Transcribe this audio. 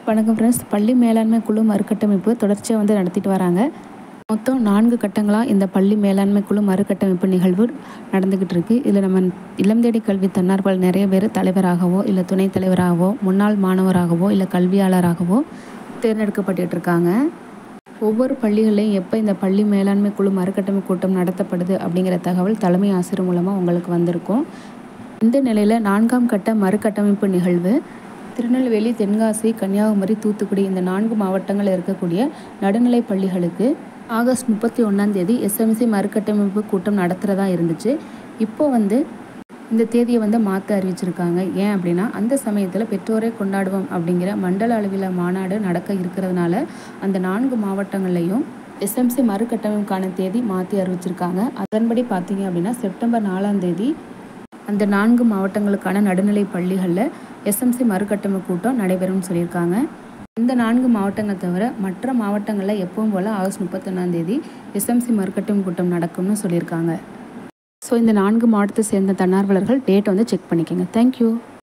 வணக்கம் ஃப்ரெண்ட்ஸ் பள்ளி மேலாண்மை குழு மறுகட்டமைப்பு தொடர்ச்சியாக வந்து நடத்திட்டு வராங்க மொத்தம் நான்கு கட்டங்களாக இந்த பள்ளி மேலாண்மை குழு மறுகட்டமைப்பு நிகழ்வு நடந்துக்கிட்டு இருக்கு இதில் நம்ம இளம் தேடி கல்வி தன்னார்வல் நிறைய பேர் தலைவராகவோ இல்லை துணைத் தலைவராகவோ முன்னாள் மாணவராகவோ இல்லை கல்வியாளராகவோ தேர்ந்தெடுக்கப்பட்டுட்டு இருக்காங்க ஒவ்வொரு பள்ளிகள்லையும் எப்போ இந்த பள்ளி மேலாண்மை குழு மறுகட்டமைப்பு கூட்டம் நடத்தப்படுது அப்படிங்கிற தகவல் தலைமை ஆசிரியர் மூலமாக உங்களுக்கு வந்திருக்கும் இந்த நிலையில் நான்காம் கட்ட மறுகட்டமைப்பு நிகழ்வு திருநெல்வேலி தென்காசி கன்னியாகுமரி தூத்துக்குடி இந்த நான்கு மாவட்டங்களில் இருக்கக்கூடிய நடுநிலை பள்ளிகளுக்கு ஆகஸ்ட் முப்பத்தி ஒன்றாம் தேதி எஸ்எம்சி மறுகட்டமைப்பு கூட்டம் நடத்துகிறதா இருந்துச்சு இப்போ வந்து இந்த தேதியை வந்து மாற்ற அறிவிச்சிருக்காங்க ஏன் அப்படின்னா அந்த சமயத்தில் பெற்றோரை கொண்டாடுவோம் அப்படிங்கிற மண்டல அளவில் மாநாடு நடக்க இருக்கிறதுனால அந்த நான்கு மாவட்டங்கள்லையும் எஸ்எம்சி மறுகட்டமைப்புக்கான தேதி மாற்றி அறிவிச்சிருக்காங்க அதன்படி பார்த்தீங்க அப்படின்னா செப்டம்பர் நாலாம் தேதி அந்த நான்கு மாவட்டங்களுக்கான நடுநிலை பள்ளிகளில் எஸ்எம்சி மறுகட்டமைப்பு கூட்டம் நடைபெறும்னு சொல்லியிருக்காங்க இந்த நான்கு மாவட்டங்கள் தவிர மற்ற மாவட்டங்களில் எப்பவும் போல் ஆகஸ்ட் முப்பத்தொன்னாம் தேதி எஸ்எம்சி மறுகட்டமைப்பு கூட்டம் நடக்கும்னு சொல்லியிருக்காங்க ஸோ இந்த நான்கு மாவட்டத்தை சேர்ந்த தன்னார்வலர்கள் டேட்டை வந்து செக் பண்ணிக்கோங்க தேங்க்யூ